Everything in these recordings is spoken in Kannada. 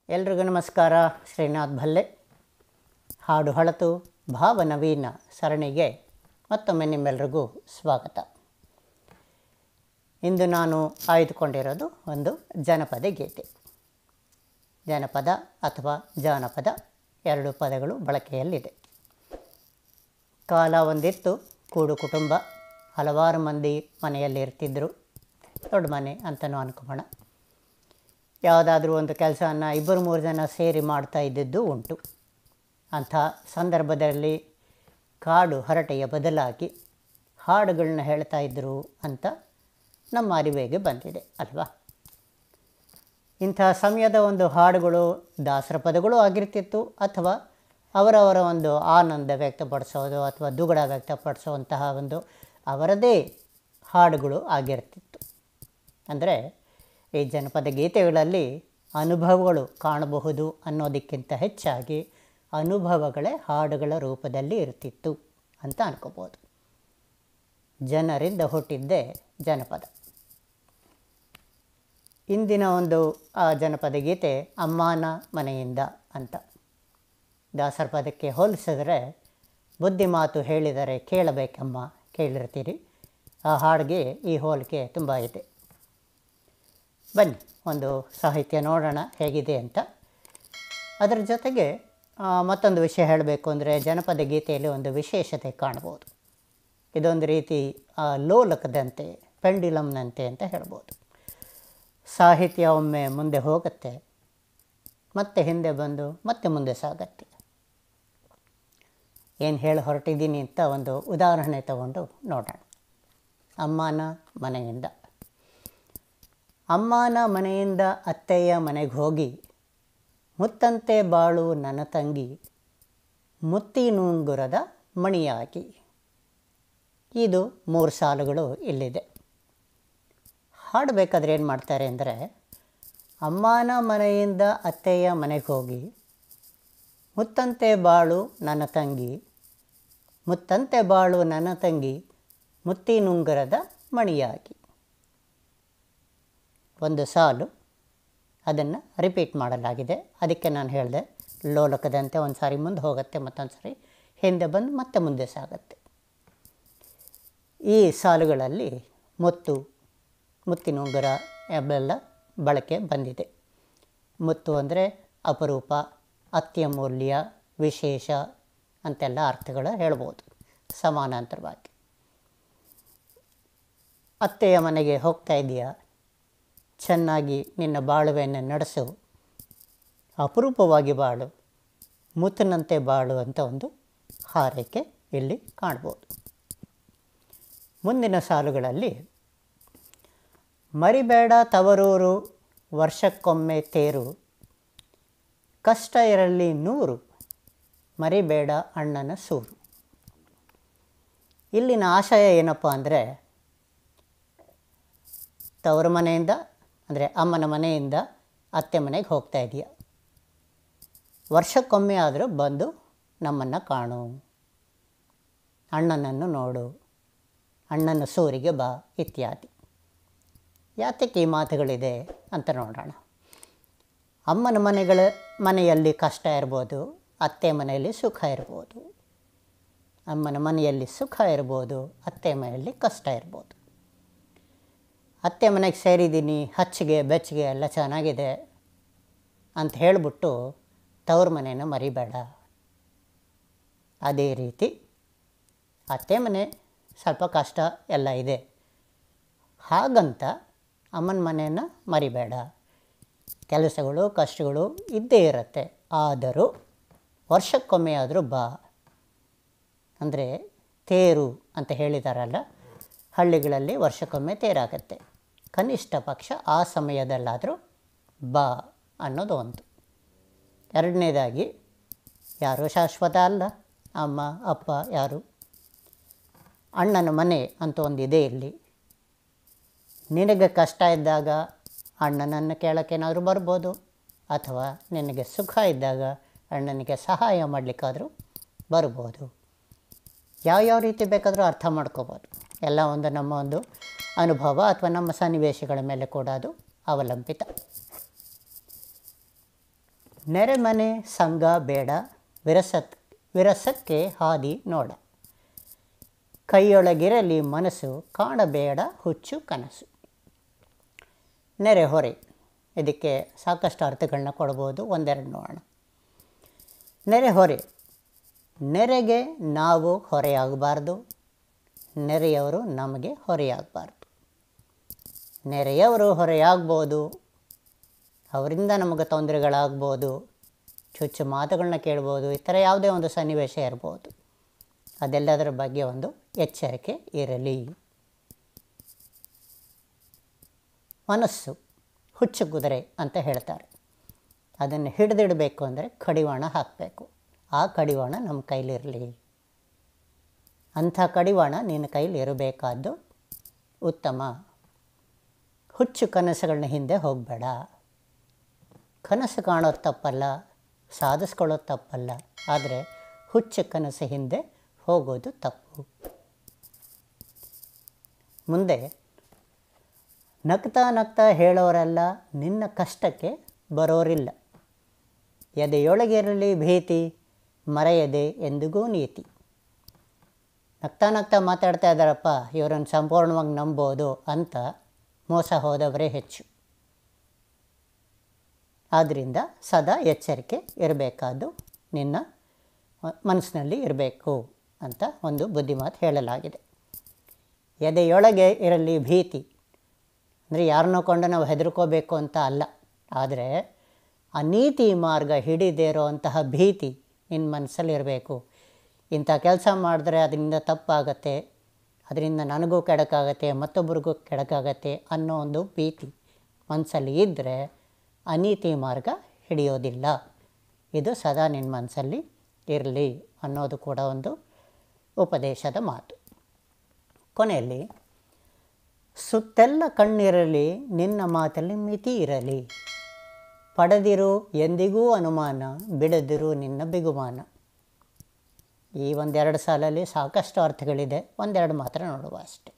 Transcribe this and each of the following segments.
ಎಲ್ರಿಗೂ ನಮಸ್ಕಾರ ಶ್ರೀನಾಥ್ ಭಲ್ಲೆ ಹಾಡು ಹಳತು ಭಾವ ನವೀನ ಸರಣಿಗೆ ಮತ್ತೊಮ್ಮೆ ನಿಮ್ಮೆಲ್ರಿಗೂ ಸ್ವಾಗತ ಇಂದು ನಾನು ಆಯ್ದುಕೊಂಡಿರೋದು ಒಂದು ಜನಪದ ಗೀತೆ ಜನಪದ ಅಥವಾ ಜಾನಪದ ಎರಡು ಪದಗಳು ಬಳಕೆಯಲ್ಲಿದೆ ಕಾಲ ಒಂದಿತ್ತು ಕೂಡು ಕುಟುಂಬ ಹಲವಾರು ಮಂದಿ ಮನೆಯಲ್ಲಿ ಇರ್ತಿದ್ದರು ದೊಡ್ಡ ಮನೆ ಅಂತಲೂ ಅನ್ಕೋಣ ಯಾವುದಾದ್ರೂ ಒಂದು ಕೆಲಸವನ್ನು ಇಬ್ಬರು ಮೂರು ಜನ ಸೇರಿ ಮಾಡ್ತಾ ಇದ್ದಿದ್ದು ಉಂಟು ಅಂಥ ಸಂದರ್ಭದಲ್ಲಿ ಕಾಡು ಹರಟೆಯ ಬದಲಾಗಿ ಹಾಡುಗಳನ್ನ ಹೇಳ್ತಾ ಇದ್ದರು ಅಂತ ನಮ್ಮ ಅರಿವಿಗೆ ಬಂದಿದೆ ಅಲ್ವಾ ಇಂಥ ಸಮಯದ ಒಂದು ಹಾಡುಗಳು ದಾಸರ ಪದಗಳು ಆಗಿರ್ತಿತ್ತು ಅಥವಾ ಅವರವರ ಒಂದು ಆನಂದ ವ್ಯಕ್ತಪಡಿಸೋದು ಅಥವಾ ದುಗುಡ ವ್ಯಕ್ತಪಡಿಸುವಂತಹ ಒಂದು ಅವರದೇ ಹಾಡುಗಳು ಆಗಿರ್ತಿತ್ತು ಅಂದರೆ ಈ ಜನಪದ ಗೀತೆಗಳಲ್ಲಿ ಅನುಭವಗಳು ಕಾಣಬಹುದು ಅನ್ನೋದಕ್ಕಿಂತ ಹೆಚ್ಚಾಗಿ ಅನುಭವಗಳೇ ಹಾಡುಗಳ ರೂಪದಲ್ಲಿ ಇರ್ತಿತ್ತು ಅಂತ ಅನ್ಕೋಬೋದು ಜನರಿಂದ ಹುಟ್ಟಿದ್ದೇ ಜನಪದ ಇಂದಿನ ಒಂದು ಆ ಜನಪದ ಗೀತೆ ಅಮ್ಮನ ಮನೆಯಿಂದ ಅಂತ ದಾಸರ ಪದಕ್ಕೆ ಹೋಲಿಸಿದ್ರೆ ಬುದ್ಧಿ ಮಾತು ಹೇಳಿದರೆ ಕೇಳಬೇಕಮ್ಮ ಕೇಳಿರ್ತೀರಿ ಆ ಹಾಡಿಗೆ ಈ ಹೋಲಿಕೆ ತುಂಬ ಇದೆ ಬನ್ನಿ ಒಂದು ಸಾಹಿತ್ಯ ನೋಡೋಣ ಹೇಗಿದೆ ಅಂತ ಅದರ ಜೊತೆಗೆ ಆ, ಮತ್ತೊಂದು ವಿಷಯ ಹೇಳಬೇಕು ಅಂದರೆ ಜನಪದ ಗೀತೆಯಲ್ಲಿ ಒಂದು ವಿಶೇಷತೆ ಕಾಣ್ಬೋದು ಇದೊಂದು ರೀತಿ ಆ, ಲೋಲಕದಂತೆ ಪೆಂಡಿಲಮ್ನಂತೆ ಅಂತ ಹೇಳ್ಬೋದು ಸಾಹಿತ್ಯ ಒಮ್ಮೆ ಮುಂದೆ ಹೋಗುತ್ತೆ ಮತ್ತೆ ಹಿಂದೆ ಬಂದು ಮತ್ತೆ ಮುಂದೆ ಸಾಗತ್ತೆ ಏನು ಹೇಳಿ ಹೊರಟಿದ್ದೀನಿ ಅಂತ ಒಂದು ಉದಾಹರಣೆ ತಗೊಂಡು ನೋಡೋಣ ಅಮ್ಮನ ಮನೆಯಿಂದ ಅಮ್ಮನ ಮನೆಯಿಂದ ಅತ್ತೆಯ ಮನೆಗೆ ಹೋಗಿ ಮುತ್ತಂತೆ ಬಾಳು ನನ್ನ ತಂಗಿ ಮುತ್ತಿನುಂಗುರದ ಮಣಿಯಾಗಿ ಇದು ಮೂರು ಸಾಲುಗಳು ಇಲ್ಲಿದೆ ಹಾಡಬೇಕಾದ್ರೆ ಏನು ಮಾಡ್ತಾರೆ ಅಂದರೆ ಅಮ್ಮನ ಮನೆಯಿಂದ ಅತ್ತೆಯ ಮನೆಗೆ ಹೋಗಿ ಮುತ್ತಂತೆ ಬಾಳು ನನ್ನ ತಂಗಿ ಮುತ್ತಂತೆ ಬಾಳು ನನ್ನ ತಂಗಿ ಮುತ್ತಿನುಂಗುರದ ಮಣಿಯಾಗಿ ಒಂದು ಸಾಲು ಅದನ್ನು ರಿಪೀಟ್ ಮಾಡಲಾಗಿದೆ ಅದಕ್ಕೆ ನಾನು ಹೇಳಿದೆ ಲೋಲಕದಂತೆ ಒಂದು ಸಾರಿ ಮುಂದೆ ಹೋಗುತ್ತೆ ಮತ್ತೊಂದು ಸಾರಿ ಹಿಂದೆ ಬಂದು ಮತ್ತೆ ಮುಂದೆ ಸಾಗುತ್ತೆ ಈ ಸಾಲುಗಳಲ್ಲಿ ಮುತ್ತು ಮುತ್ತಿನುಂಗುರ ಅವೆಲ್ಲ ಬಳಕೆ ಬಂದಿದೆ ಮುತ್ತು ಅಂದರೆ ಅಪರೂಪ ಅತ್ಯಮೂಲ್ಯ ವಿಶೇಷ ಅಂತೆಲ್ಲ ಅರ್ಥಗಳು ಹೇಳ್ಬೋದು ಸಮಾನಾಂತರವಾಗಿ ಅತ್ತೆಯ ಮನೆಗೆ ಹೋಗ್ತಾ ಇದೆಯಾ ಚೆನ್ನಾಗಿ ನಿನ್ನ ಬಾಳುವೆಯನ್ನು ನಡೆಸು ಅಪರೂಪವಾಗಿ ಬಾಳು ಮುತ್ತಿನಂತೆ ಬಾಳು ಅಂತ ಒಂದು ಹಾರೈಕೆ ಇಲ್ಲಿ ಕಾಣ್ಬೋದು ಮುಂದಿನ ಸಾಲುಗಳಲ್ಲಿ ಮರಿಬೇಡ ತವರೂರು ವರ್ಷಕ್ಕೊಮ್ಮೆ ತೇರು ಕಷ್ಟ ಇರಲಿ ನೂರು ಮರಿಬೇಡ ಅಣ್ಣನ ಸೂರು ಇಲ್ಲಿನ ಆಶಯ ಏನಪ್ಪ ಅಂದರೆ ತವರ ಮನೆಯಿಂದ ಅಂದರೆ ಅಮ್ಮನ ಮನೆಯಿಂದ ಅತ್ತೆ ಮನೆಗೆ ಹೋಗ್ತಾ ಇದೆಯಾ ವರ್ಷಕ್ಕೊಮ್ಮೆ ಆದರೂ ಬಂದು ನಮ್ಮನ್ನು ಕಾಣು ಅಣ್ಣನನ್ನು ನೋಡು ಅಣ್ಣನ ಸೂರಿಗೆ ಬಾ ಇತ್ಯಾದಿ ಯಾತಕ್ಕೆ ಈ ಮಾತುಗಳಿದೆ ಅಂತ ನೋಡೋಣ ಅಮ್ಮನ ಮನೆಗಳ ಮನೆಯಲ್ಲಿ ಕಷ್ಟ ಇರ್ಬೋದು ಅತ್ತೆ ಮನೆಯಲ್ಲಿ ಸುಖ ಇರ್ಬೋದು ಅಮ್ಮನ ಮನೆಯಲ್ಲಿ ಸುಖ ಇರ್ಬೋದು ಅತ್ತೆ ಮನೆಯಲ್ಲಿ ಕಷ್ಟ ಇರ್ಬೋದು ಅತ್ತೆ ಮನೆಗೆ ಸೇರಿದ್ದೀನಿ ಹಚ್ಚಿಗೆ ಬೆಚ್ಚಗೆ ಎಲ್ಲ ಚೆನ್ನಾಗಿದೆ ಅಂತ ಹೇಳಿಬಿಟ್ಟು ತವ್ರ ಮನೇನ ಮರಿಬೇಡ ಅದೇ ರೀತಿ ಅತ್ತೆ ಮನೆ ಸ್ವಲ್ಪ ಕಷ್ಟ ಎಲ್ಲ ಇದೆ ಹಾಗಂತ ಅಮ್ಮನ ಮನೆಯನ್ನು ಮರಿಬೇಡ ಕೆಲಸಗಳು ಕಷ್ಟಗಳು ಇದ್ದೇ ಇರುತ್ತೆ ಆದರೂ ವರ್ಷಕ್ಕೊಮ್ಮೆ ಆದರೂ ಬಾ ಅಂದರೆ ತೇರು ಅಂತ ಹೇಳಿದಾರಲ್ಲ ಹಳ್ಳಿಗಳಲ್ಲಿ ವರ್ಷಕ್ಕೊಮ್ಮೆ ತೇರಾಗತ್ತೆ ಕನಿಷ್ಠ ಪಕ್ಷ ಆ ಸಮಯದಲ್ಲಾದರೂ ಬಾ ಅನ್ನೋದು ಒಂದು ಎರಡನೇದಾಗಿ ಯಾರೂ ಶಾಶ್ವತ ಅಲ್ಲ ಅಮ್ಮ ಅಪ್ಪ ಯಾರು ಅಣ್ಣನ ಮನೆ ಅಂತ ಒಂದು ಇದೆ ಇಲ್ಲಿ ನಿನಗೆ ಕಷ್ಟ ಇದ್ದಾಗ ಅಣ್ಣನನ್ನು ಕೇಳೋಕ್ಕೇನಾದರೂ ಬರ್ಬೋದು ಅಥವಾ ನಿನಗೆ ಸುಖ ಇದ್ದಾಗ ಅಣ್ಣನಿಗೆ ಸಹಾಯ ಮಾಡಲಿಕ್ಕಾದರೂ ಬರ್ಬೋದು ಯಾವ್ಯಾವ ರೀತಿ ಬೇಕಾದರೂ ಅರ್ಥ ಮಾಡ್ಕೋಬೋದು ಎಲ್ಲ ಒಂದು ನಮ್ಮ ಒಂದು ಅನುಭವ ಅಥವಾ ನಮ್ಮ ಸನ್ನಿವೇಶಗಳ ಮೇಲೆ ಕೂಡ ಅದು ಅವಲಂಬಿತ ನೆರೆಮನೆ ಸಂಘ ಬೇಡ ವಿರಸತ್ ವಿರಸಕ್ಕೆ ಹಾದಿ ನೋಡ ಕೈಯೊಳಗಿರಲಿ ಮನಸ್ಸು ಕಾಣಬೇಡ ಹುಚ್ಚು ಕನಸು ನೆರೆಹೊರೆ ಇದಕ್ಕೆ ಸಾಕಷ್ಟು ಅರ್ಥಗಳನ್ನ ಕೊಡ್ಬೋದು ಒಂದೆರಡು ನೋಡೋಣ ನೆರೆಹೊರೆ ನೆರೆಗೆ ನಾವು ಹೊರೆಯಾಗಬಾರ್ದು ನೆರೆಯವರು ನಮಗೆ ಹೊರೆಯಾಗಬಾರ್ದು ನೆರೆಯವರು ಹೊರೆಯಾಗ್ಬೋದು ಅವರಿಂದ ನಮಗೆ ತೊಂದರೆಗಳಾಗ್ಬೋದು ಚುಚ್ಚು ಮಾತುಗಳನ್ನ ಕೇಳ್ಬೋದು ಈ ಥರ ಯಾವುದೇ ಒಂದು ಸನ್ನಿವೇಶ ಇರ್ಬೋದು ಅದೆಲ್ಲದರ ಬಗ್ಗೆ ಒಂದು ಎಚ್ಚರಿಕೆ ಇರಲಿ ಮನಸ್ಸು ಹುಚ್ಚು ಕುದುರೆ ಅಂತ ಹೇಳ್ತಾರೆ ಅದನ್ನು ಹಿಡಿದಿಡಬೇಕು ಅಂದರೆ ಕಡಿವಾಣ ಹಾಕಬೇಕು ಆ ಕಡಿವಾಣ ನಮ್ಮ ಕೈಲಿರಲಿ ಅಂಥ ಕಡಿವಾಣ ನಿನ್ನ ಕೈಲಿ ಇರಬೇಕಾದ್ದು ಉತ್ತಮ ಹುಚ್ಚು ಕನಸುಗಳನ್ನ ಹಿಂದೆ ಹೋಗಬೇಡ ಕನಸು ಕಾಣೋದು ತಪ್ಪಲ್ಲ ಸಾಧಿಸ್ಕೊಳ್ಳೋದು ತಪ್ಪಲ್ಲ ಆದರೆ ಹುಚ್ಚು ಕನಸು ಹಿಂದೆ ಹೋಗೋದು ತಪ್ಪು ಮುಂದೆ ನಗ್ತಾ ನಗ್ತಾ ಹೇಳೋರೆಲ್ಲ ನಿನ್ನ ಕಷ್ಟಕ್ಕೆ ಬರೋರಿಲ್ಲ ಎದೆಯೊಳಗಿರಲಿ ಭೀತಿ ಮರೆಯದೆ ಎಂದಿಗೂ ನೀತಿ ನಗ್ತಾ ನಗ್ತಾ ಮಾತಾಡ್ತಾ ಇದ್ದಾರಪ್ಪ ಇವರನ್ನು ಸಂಪೂರ್ಣವಾಗಿ ನಂಬೋದು ಅಂತ ಮೋಸ ಹೋದವರೇ ಹೆಚ್ಚು ಆದ್ದರಿಂದ ಸದಾ ಎಚ್ಚರಿಕೆ ಇರಬೇಕಾದ್ದು ನಿನ್ನ ಮನಸ್ಸಿನಲ್ಲಿ ಇರಬೇಕು ಅಂತ ಒಂದು ಬುದ್ಧಿಮಾತು ಹೇಳಲಾಗಿದೆ ಎದೆಯೊಳಗೆ ಇರಲಿ ಭೀತಿ ಅಂದರೆ ಯಾರನ್ನೋ ಕೊಂಡು ನಾವು ಹೆದರ್ಕೋಬೇಕು ಅಂತ ಅಲ್ಲ ಆದರೆ ಅನೀತಿ ಮಾರ್ಗ ಹಿಡಿದೇ ಇರೋವಂತಹ ಭೀತಿ ನಿನ್ನ ಮನಸ್ಸಲ್ಲಿ ಇರಬೇಕು ಇಂಥ ಕೆಲಸ ಮಾಡಿದ್ರೆ ಅದರಿಂದ ತಪ್ಪಾಗತ್ತೆ ಅದರಿಂದ ನನಗೂ ಕೆಡಕಾಗತ್ತೆ ಮತ್ತೊಬ್ಬರಿಗೂ ಕೆಡಕಾಗತ್ತೆ ಅನ್ನೋ ಒಂದು ಭೀತಿ ಮನಸ್ಸಲ್ಲಿ ಇದ್ದರೆ ಅನೀತಿ ಮಾರ್ಗ ಹಿಡಿಯೋದಿಲ್ಲ ಇದು ಸದಾ ನಿನ್ನ ಮನಸ್ಸಲ್ಲಿ ಇರಲಿ ಅನ್ನೋದು ಕೂಡ ಒಂದು ಉಪದೇಶದ ಮಾತು ಕೊನೆಯಲ್ಲಿ ಸುತ್ತೆಲ್ಲ ಕಣ್ಣಿರಲಿ ನಿನ್ನ ಮಾತಲ್ಲಿ ಮಿತಿ ಇರಲಿ ಪಡೆದಿರು ಎಂದಿಗೂ ಅನುಮಾನ ಬಿಡದಿರು ನಿನ್ನ ಬಿಗುಮಾನ ಈ ಒಂದೆರಡು ಸಾಲಲ್ಲಿ ಸಾಕಷ್ಟು ಅರ್ಥಗಳಿದೆ ಒಂದೆರಡು ಮಾತ್ರ ನೋಡುವ ಅಷ್ಟೆ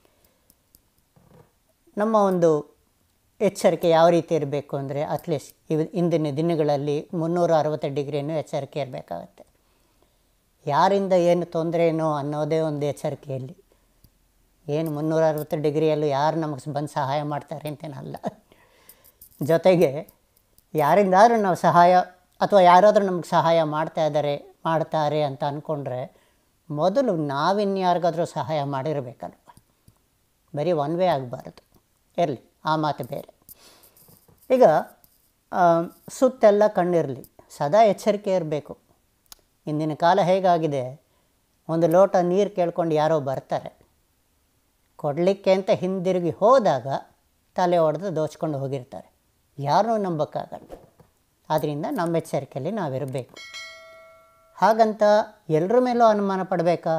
ನಮ್ಮ ಒಂದು ಎಚ್ಚರಿಕೆ ಯಾವ ರೀತಿ ಇರಬೇಕು ಅಂದರೆ ಅಟ್ಲೀಸ್ಟ್ ಇವ್ ಇಂದಿನ ದಿನಗಳಲ್ಲಿ ಮುನ್ನೂರ ಅರವತ್ತು ಡಿಗ್ರಿನೂ ಎಚ್ಚರಿಕೆ ಇರಬೇಕಾಗತ್ತೆ ಯಾರಿಂದ ಏನು ತೊಂದರೆನೋ ಅನ್ನೋದೇ ಒಂದು ಎಚ್ಚರಿಕೆಯಲ್ಲಿ ಏನು ಮುನ್ನೂರ ಅರವತ್ತು ಡಿಗ್ರಿಯಲ್ಲೂ ಯಾರು ನಮಗೆ ಬಂದು ಸಹಾಯ ಮಾಡ್ತಾರೆ ಅಂತೇನಲ್ಲ ಜೊತೆಗೆ ಯಾರಿಂದಾದ್ರೂ ನಾವು ಸಹಾಯ ಅಥವಾ ಯಾರಾದರೂ ನಮಗೆ ಸಹಾಯ ಮಾಡ್ತಾ ಇದ್ದಾರೆ ಮಾಡ್ತಾರೆ ಅಂತ ಅಂದ್ಕೊಂಡ್ರೆ ಮೊದಲು ನಾವಿನ್ಯಾರಿಗಾದರೂ ಸಹಾಯ ಮಾಡಿರಬೇಕಲ್ವ ಬರೀ ಒನ್ ವೇ ಆಗಬಾರ್ದು ಇರಲಿ ಆ ಮಾತು ಬೇರೆ ಈಗ ಸುತ್ತೆಲ್ಲ ಕಣ್ಣಿರಲಿ ಸದಾ ಎಚ್ಚರಿಕೆ ಇರಬೇಕು ಇಂದಿನ ಕಾಲ ಹೇಗಾಗಿದೆ ಒಂದು ಲೋಟ ನೀರು ಕೇಳ್ಕೊಂಡು ಯಾರೋ ಬರ್ತಾರೆ ಕೊಡಲಿಕ್ಕೆ ಅಂತ ಹಿಂದಿರುಗಿ ಹೋದಾಗ ತಲೆ ಹೊಡೆದು ದೋಚ್ಕೊಂಡು ಹೋಗಿರ್ತಾರೆ ಯಾರೂ ನಂಬೋಕ್ಕಾಗಲ್ಲ ಆದ್ದರಿಂದ ನಮ್ಮ ಎಚ್ಚರಿಕೆಯಲ್ಲಿ ನಾವಿರಬೇಕು ಹಾಗಂತ ಎಲ್ಲರ ಮೇಲೂ ಅನುಮಾನ ಪಡಬೇಕಾ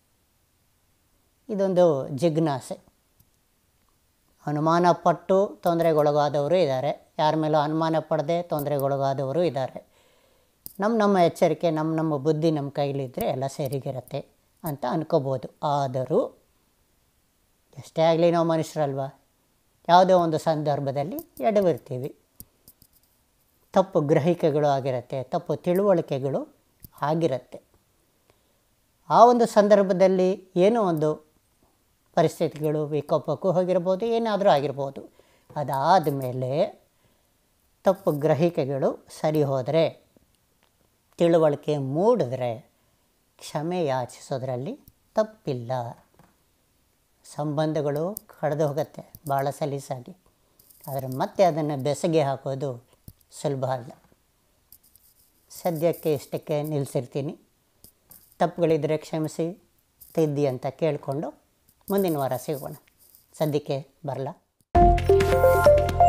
ಇದೊಂದು ಜಿಜ್ಞಾಸೆ ಅನುಮಾನ ಪಟ್ಟು ತೊಂದರೆಗೊಳಗಾದವರು ಇದ್ದಾರೆ ಯಾರ ಮೇಲೂ ಅನುಮಾನ ಪಡದೆ ತೊಂದರೆಗೊಳಗಾದವರು ಇದ್ದಾರೆ ನಮ್ಮ ನಮ್ಮ ಎಚ್ಚರಿಕೆ ನಮ್ಮ ನಮ್ಮ ಬುದ್ಧಿ ನಮ್ಮ ಕೈಲಿದ್ದರೆ ಎಲ್ಲ ಸರಿಗಿರತ್ತೆ ಅಂತ ಅನ್ಕೋಬೋದು ಆದರೂ ಎಷ್ಟೇ ಆಗಲಿ ನಾವು ಮನುಷ್ಯರಲ್ವ ಯಾವುದೋ ಒಂದು ಸಂದರ್ಭದಲ್ಲಿ ಎಡವಿರ್ತೀವಿ ತಪ್ಪು ಗ್ರಹಿಕೆಗಳು ಆಗಿರುತ್ತೆ ತಪ್ಪು ತಿಳುವಳಿಕೆಗಳು ಆಗಿರುತ್ತೆ ಆ ಒಂದು ಸಂದರ್ಭದಲ್ಲಿ ಏನೋ ಒಂದು ಪರಿಸ್ಥಿತಿಗಳು ವಿಕೋಪಕ್ಕೂ ಹೋಗಿರ್ಬೋದು ಏನಾದರೂ ಆಗಿರ್ಬೋದು ಅದಾದ ಮೇಲೆ ತಪ್ಪು ಗ್ರಹಿಕೆಗಳು ಸರಿ ಹೋದರೆ ತಿಳುವಳಿಕೆ ಮೂಡಿದ್ರೆ ಕ್ಷಮೆ ಯಾಚಿಸೋದ್ರಲ್ಲಿ ತಪ್ಪಿಲ್ಲ ಸಂಬಂಧಗಳು ಕಳೆದು ಹೋಗುತ್ತೆ ಭಾಳ ಸಲೀಸಾಗಿ ಆದರೆ ಮತ್ತೆ ಅದನ್ನು ಬೆಸಗೆ ಹಾಕೋದು ಸುಲಭ ಅಲ್ಲ ಸದ್ಯಕ್ಕೆ ಇಷ್ಟಕ್ಕೆ ನಿಲ್ಲಿಸಿರ್ತೀನಿ ತಪ್ಪುಗಳಿದ್ದರೆ ಕ್ಷಮಿಸಿ ತಿದ್ದಿ ಅಂತ ಕೇಳಿಕೊಂಡು ಮುಂದಿನ ವಾರ ಸಿಗೋಣ ಸದ್ಯಕ್ಕೆ ಬರಲ್ಲ